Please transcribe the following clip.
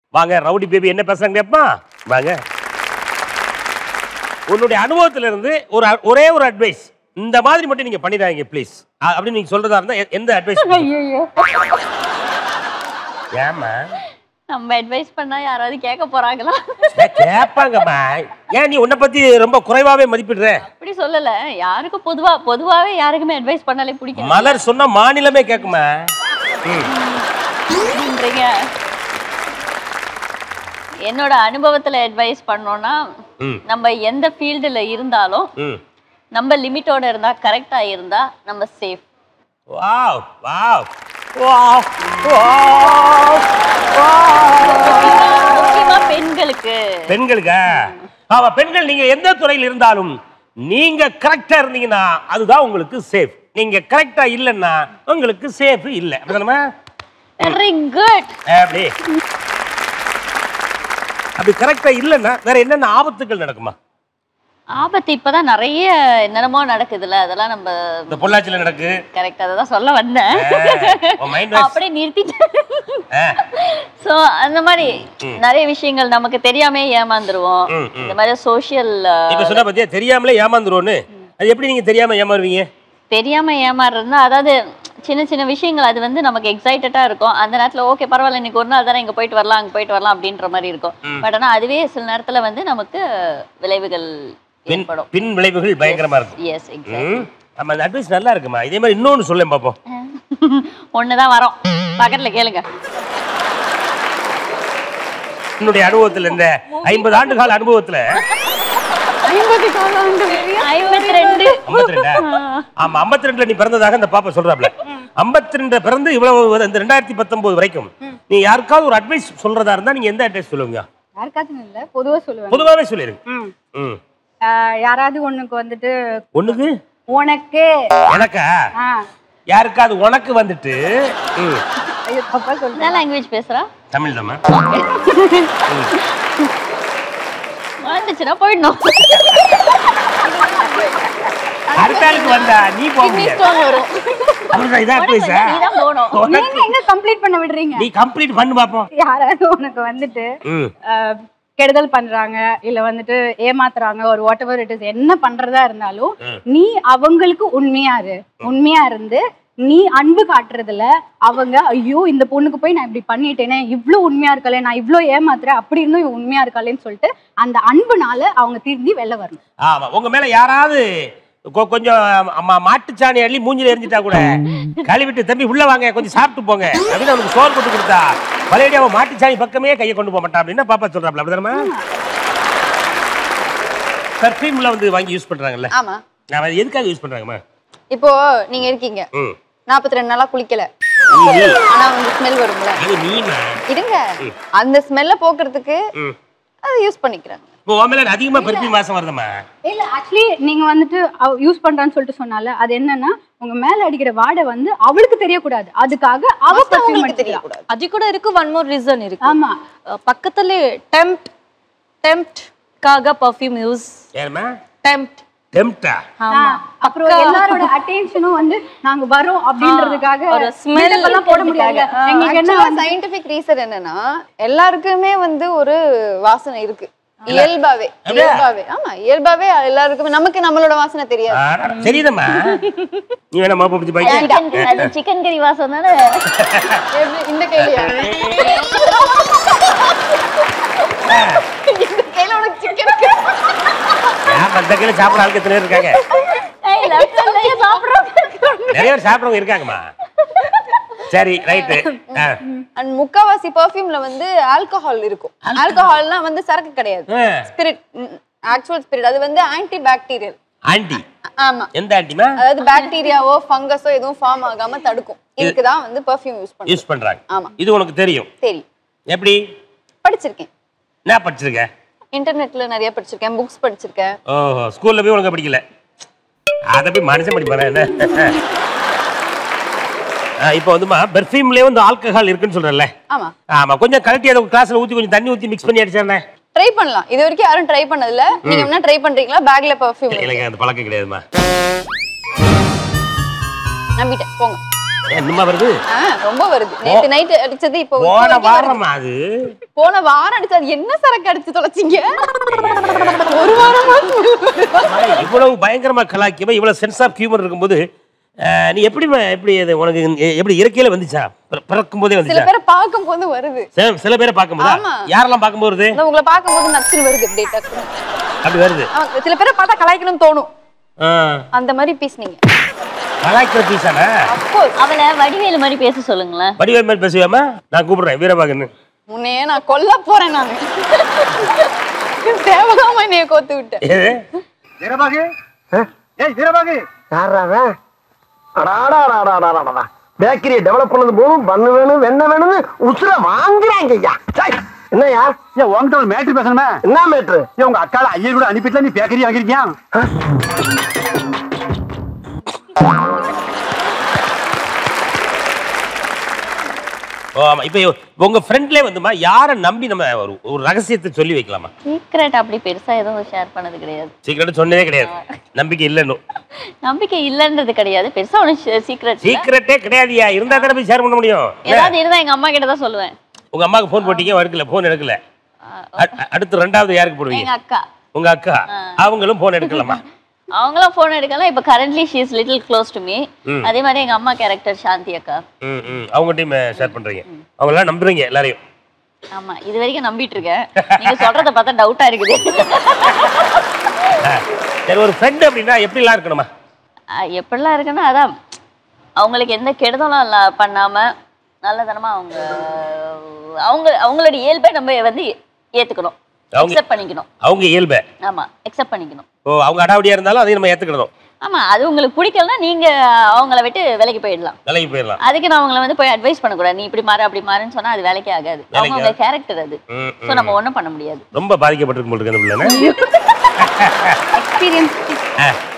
வாங்க rowdy baby என்ன பேசுறாங்க கேப்பா வாங்க உன்னுடைய அனுபவத்துல இருந்து ஒரு அ- ஒரே ஒரு அட்வைஸ் இந்த மாதிரி மட்டும் நீங்க பண்ணிடாதீங்க ப்ளீஸ் அப்படின்னு நீங்க சொல்றதா இருந்தா எ- எந்த அட்வைஸ் ஐயோ ஏமா நம்ம அட்வைஸ் பண்ணா யாராவது கேட்க போறாங்களா கேட்பாங்கம்மா ஏன் நீ உன்னை பத்தி ரொம்ப குறைவாவே மதிப்பிடுற அப்படி சொல்லல யாருக்கும் பொதுவா பொதுவாவே யாருக்குமே அட்வைஸ் பண்ணாலே பிடிக்கும் மலர் சொன்னா மாநிலமே கேட்குமா அப்படின்றீங்க என்னோட அனுபவத்துல அட்வைஸ் பண்ணோம்னா ம் நம்ம எந்த ஃபீல்டுல இருந்தாலும் ம் நம்ம லிமிட்டோட இருந்தா கரெக்டா இருந்தா நம்ம safe wow wow wow wow முக்கியமா பெண்களுக்கு பெண்களுக்கா ஆமா பெண்கள் நீங்க எந்த துறையில் இருந்தாலும் நீங்க கரெக்டா இருந்தீங்கன்னா அதுதான் உங்களுக்கு சேஃப் நீங்க கரெக்டா இல்லைன்னா உங்களுக்கு சேஃப் இல்லை அப்படிதானமா வெரி குட் அப்படி அப்படி கரெக்டா இல்லைன்னா வேற என்னென்ன ஆபத்துகள் நடக்குமா ஆபத்து இப்பதான் நிறைய என்னென்னமோ நடக்குதுல்ல அதெல்லாம் நம்ம இந்த பொள்ளாச்சியில நடக்கு கரெக்ட் அதை தான் சொல்ல வந்தேன் உன் மைண்ட் வாய்ஸ் அப்படியே நிறுத்திட்டேன் சோ அந்த மாதிரி நிறைய விஷயங்கள் நமக்கு தெரியாம ஏமாந்துருவோம் ம், ம். இந்த மாதிரி சோஷியல் இப்ப சொன்ன பத்தியா தெரியாமலே ஏமாந்துருவோன்னு அது எப்படி நீங்க தெரியாம ஏமாறுவீங்க தெரியாம ஏமாறுறதுன்னா அதாவது சின்ன சின்ன விஷயங்கள் அது வந்து நமக்கு எக்ஸைட்டடா இருக்கும் அந்த நேரத்துல ஓகே பரவாயில்ல இன்னைக்கு ஒரு நாள் தானே இங்க போயிட்டு வரலாம் அங்க போயிட்டு வரலாம் அப்படின்ற மாதிரி இருக்கும் பட் ஆனா அதுவே சில நேரத்துல வந்து நமக்கு விளைவுகள் பின் ஏற்படும் பின் விளைவுகள் பயங்கரமா இருக்கும் எஸ் எக்ஸாக்ட் ம். ஆமா அந்த அட்வைஸ் நல்லா இருக்குமா இதே மாதிரி இன்னொன்னு சொல்லேன் பாப்போம் ஒண்ணுதான் வரோம் பக்கத்துல கேளுங்க என்னுடைய அனுபவத்துல இந்த ஐம்பது ஆண்டு கால அனுபவத்துல ஐம்பது காலாண்டு ஐம்பத்தி ரெண்டு ஐம்பத்தி ரெண்டா ஆமா ஐம்பத்தி ரெண்டுல நீ பிறந்ததாக இந்த பாப்பா சொல்றாப்ல ஐம்பத்தி ரெண்டு பிறந்து இவ்வளவு இந்த ரெண்டாயிரத்தி பத்தொன்பது வரைக்கும் நீ யாருக்காவது ஒரு அட்வைஸ் சொல்றதா இருந்தா நீங்க எந்த அட்வைஸ் சொல்லுவீங்க யாருக்காச்சும் இல்ல பொதுவா சொல்லுவேன் பொதுவாவே சொல்லிருங்க ம். ம் ஆஹ் யாராவது ஒண்ணுக்கு வந்துட்டு ஒண்ணுக்கு உனக்கு எனக்கா ஆ யாருக்காவது உனக்கு வந்துட்டு ம் ஐயோ தப்பா சொல்றேன் என்ன லாங்குவேஜ் பேசுறா தமிழ் தாம்மா வந்துச்சுன்னா போயிடணும் அடுத்த ஆளுக்கு வந்தா நீ போக முடியாது வரும் அப்படிதான் இதான் அட்வைஸா நீதான் போகணும் நீங்க எங்க கம்ப்ளீட் பண்ண விடுறீங்க நீ கம்ப்ளீட் பண்ணு பாப்போம் யாராவது உனக்கு வந்துட்டு ம் ஆஹ், கெடுதல் பண்றாங்க இல்ல வந்துட்டு ஏமாத்துறாங்க ஒரு வாட் எவர் இட் இஸ் என்ன பண்றதா இருந்தாலும் நீ அவங்களுக்கு உண்மையா இரு உண்மையா இருந்து நீ அன்பு காட்டுறதுல அவங்க ஐயோ இந்த பொண்ணுக்கு போய் நான் இப்படி பண்ணிட்டேனே இவ்ளோ உண்மையா இருக்கலே நான் இவ்ளோ ஏமாத்துறேன் அப்படி இருந்தும் இவ உண்மையா இருக்காளேன்னு சொல்லிட்டு அந்த அன்புனால அவங்க திரும்பி வெளில வரணும் ஆமா உங்க மேல யாராவது கொ- கொஞ்சம் அம்மா மாட்டுச்சாணி அள்ளி மூஞ்சில எரிஞ்சிட்டா கூட கழுவிட்டு தம்பி உள்ள வாங்க கொஞ்சம் சாப்பிட்டு போங்க அப்படின்னு அவனுக்கு சோறு போட்டு கொடுத்தா பழையடி அவன் மாட்டுச்சாணி பக்கமே கையை கொண்டு போக மாட்டான் அப்படின்னு பாப்பா சொல்றாப்ல அப்படிதானமா பர்ஃபியூம்ல வந்து வாங்கி யூஸ் பண்றாங்கல்ல ஆமா நான் அது எதுக்காக யூஸ் பண்றாங்கம்மா இப்போ நீங்க இருக்கீங்க ம் நாற்பத்தி ரெண்டு நாளா குளிக்கல நீ, நீ. ஆனா உங்களுக்கு ஸ்மெல் வரும்ல அது நீமா இருங்க அந்த ஸ்மெல்ல போக்குறதுக்கு ம் அதை யூஸ் பண்ணிக்கிறாங்க இப்போ உன் மேல அதிகமா பர்ஃபியூம் வாசம் வருதுமா இல்ல ஆக்சுவலி நீங்க வந்துட்டு யூஸ் பண்றான்னு சொல்லிட்டு சொன்னால அது என்னன்னா உங்க மேல அடிக்கிற வாடை வந்து அவளுக்கு தெரியக்கூடாது அதுக்காக அவ perfume மத்தவங்களுக்கு அடிச்சுக்கிறா. தெரியக்கூடாது அது கூட இருக்கு ஒன் மோர் ரீசன் இருக்கு ஆமா அஹ் பக்கத்துல டெம்ப்ட் டெம்ப்ட்காக பர்ஃப்யூம் யூஸ் ஏமா டெம்ப்ட் டெம்ப்டா ஆமா அப்புறம் எல்லாரோட அட்டென்ஷனும் வந்து நாங்க வரோம் அப்படின்றதுக்காக ஒரு smell smell எல்லாம் போட முடியாது எங்களுக்கு என்ன வந்து சயின்டிபிக் ரீசன் என்னன்னா எல்லாருக்குமே வந்து ஒரு வாசனை இருக்கு இயல்பாவே இயல்பாவே ஆமா இயல்பாவே எல்லாருக்குமே நமக்கு நம்மளோட வாசனை தெரியாது தெரியுதம்மா நீ வேணா மாப்பா பிடிச்சி பாய்க்க சிக்கன் அது சிக்கன் கறி வாசம் தானே எப்படி இந்த கையிலயா இந்த கையில உனக்கு சிக்கன் ஏன் அந்த கையில சாப்பிட ஆளுக்கு எத்தனை பேர் இருக்காங்க ஏய், left hand லயே சாப்பிடுறோம். நிறைய பேர் சாப்பிடுறவங்க இருக்காங்கம்மா சரி ரைட்டு அண்ட் முக்காவாசி பர்ஃப்யூம்ல வந்து ஆல்கஹால் இருக்கும் ஆல்கஹால்னா வந்து சரக்கு கிடையாது ஸ்பிரிட் ஆக்சுவல் ஸ்பிரிட் அது வந்து ஆன்டி பாக்டீரியல் ஆண்டி ஆமா எந்த ஆண்டிமா அதாவது பாக்டீரியாவோ ஃபங்கஸோ எதுவும் ஃபார்ம் ஆகாம தடுக்கும் இதுக்கு தான் வந்து பர்ஃப்யூம் யூஸ் பண்ணுவோம் யூஸ் பண்றாங்க ஆமா. இது உனக்கு தெரியும் தெரியும் எப்படி படிச்சிருக்கேன் என்ன படிச்சிருக்க இன்டர்நெட்ல நிறைய படிச்சிருக்கேன் புக்ஸ் படிச்சிருக்கேன் ஓஹோ ஸ்கூல்ல போய் உனக்கு படிக்கல அதை போய் மனுஷன் படிப்பானே என்ன ஆ, இப்போ வந்துமா பெர்ஃப்யூம்லயே வந்து ஆல்கஹால் இருக்குன்னு சொல்றேன்ல ஆமா ஆமா கொஞ்சம் கலட்டி அதை கிளாஸ்ல ஊத்தி கொஞ்சம் தண்ணி ஊத்தி மிக்ஸ் பண்ணி அடிச்சானே ட்ரை பண்ணலாம் இது வரைக்கும் யாரும் ட்ரை பண்ணதில்ல நீங்க என்ன ட்ரை பண்றீங்களா பேக்ல பர்ஃப்யூம் எனக்கு அந்த பழக்கம் கிடையாதுமா நம்பிட்டேன் போங்க என்னமா வருது ஆ, ரொம்ப வருது நேத்து நைட் அடிச்சது இப்போ இப்போ போன வரைக்கும் வருது. வாரமா அது போன வாரம் அடிச்சது என்ன சரக்கு அடிச்சு தொலைச்சிங்க ஒரு வாரமா ஆனா, இவ்வளவு பயங்கரமா கலாக்கியமா இவ்வளவு சென்ஸ் ஆஃப் ஹியூமர் இருக்கும்போது அஹ், நீ எப்படி எப்படி அது உனக்கு எ- எப்படி இயற்கையில வந்துச்சா பிற- பிறக்கும் போதே சில வந்துச்சா பேரை பார்க்கும் போது வருது சில சில பேரை பார்க்கும்போதா ஆமா. யாரெல்லாம் பார்க்கும்போது வருது? இந்த உங்களை பார்க்கும் போது நச்சுன்னு வருது அப்படியே டக்குனு. அப்படி வருது ஆமா, சில பேரை பார்த்தா கலாய்க்கணும்னு தோணும் ஆ, அந்த மாதிரி பேசுனீங்க கலாய்க்கிற பீஸானே அப்கோர்ஸ் அவளை வடிவேலு மாதிரி பேச சொல்லுங்களேன் வடிவேல் மாதிரி பேசுவேமா நான் கூப்பிடுறேன் வீரபாகன்னு உன்னையே நான் கொல்ல போறேன் நான் தேவகாம என்னைய கோத்து விட்டேன் ஏது வீரபாகு ஏய் வீரபாகு யாராவ அடாடாடாடாடாடா பேக்கரியை டெவலப் பண்ணது போதும் பண்ணு வேணும் வெண்ண வேணும்னு உசுர வாங்குறாங்க ஐயா சை, என்னய்யா ஏன் உன்கிட்ட ஒரு மேட்ரு பேசணுமே என்ன மேட்ரு ஏன் உங்க அக்கால ஐயர் கூட அனுப்பிட்டு நீ பேக்கரி வாங்கிருக்கியா ஓ ஆமா இப்போ உங்க ஃப்ரெண்ட்லேயே வந்துமா யாரை நம்பி நம்ம ஒரு ஒரு ரகசியத்தை சொல்லி வைக்கலாமா சீக்ரெட் அப்படி பெருசா எதுவும் ஷேர் பண்ணது கிடையாது சீக்கிரம் சொன்னதே கிடையாது நம்பிக்கை இல்லைன்னு நம்பிக்கை இல்லைன்றது கிடையாது பெருசா ஒன்றும் சீக்ரெட் சீக்கிரட்டே கிடையாதுயா இருந்தா தானே போய் ஷேர் பண்ண முடியும் ஏதாவது இருந்தா எங்க அம்மா கிட்ட தான் சொல்லுவேன் உங்க அம்மாவுக்கு ஃபோன் போட்டீங்க எடுக்கல ஃபோன் எடுக்கல அ- அ- அடுத்து ரெண்டாவது யாருக்கு போடுவீங்க எங்க அக்கா உங்க அக்கா அவங்களும் ஃபோன் எடுக்கலாமா அவங்களும் ஃபோன் எடுக்கலாம் இப்போ currently she is little close to me hmm. அதே மாதிரி எங்க அம்மா கேரக்டர் சாந்தி அக்கா ம் ம் அவங்ககிட்டயும் ஷேர் பண்றீங்க அவங்களாம் நம்புறீங்க எல்லாரையும் ஆமா இது வரைக்கும் நம்பிட்டு இருக்கேன் நீங்க சொல்றத பார்த்தா டவுட்டா இருக்குது ஆ, சரி ஒரு ஃப்ரெண்ட் அப்படின்னா எப்படிலாம் இருக்கணுமா அஹ் எப்படிலாம் இருக்குன்னா அதான் அவங்களுக்கு எந்த கெடுதலும் இல்ல பண்ணாம நல்லதனமா அவங்க அவங்க அவங்களோட இயல்பை நம்ம வந்து ஏத்துக்கணும் அவங்க- அக்செப்ட் பண்ணிக்கணும் அவங்க இயல்பை ஆமா அக்செப்ட் பண்ணிக்கணும் ஓ அவங்க அடாவடியா இருந்தாலும் அதையும் நம்ம ஏத்துக்கிடணும் ஆமா அது உங்களுக்கு பிடிக்கலன்னா நீங்க அவங்கள விட்டு விலைக்கு போயிடலாம் விலகி போயிடலாம் அதுக்கு நான் அவங்கள வந்து போய் அட்வைஸ் பண்ணக்கூடாது நீ இப்படி மாறு அப்படி மாறுன்னு சொன்னா அது வேலைக்கே ஆகாது வேலைக்கு அவங்க கேரக்டர் அது ம், சோ நம்ம ஒண்ணும் பண்ண முடியாது ரொம்ப பாதிக்கப்பட்டிருக்கும் போல இருக்கு அந்த பிள்ளை எக்ஸ்பீரியன்ஸ் ஆ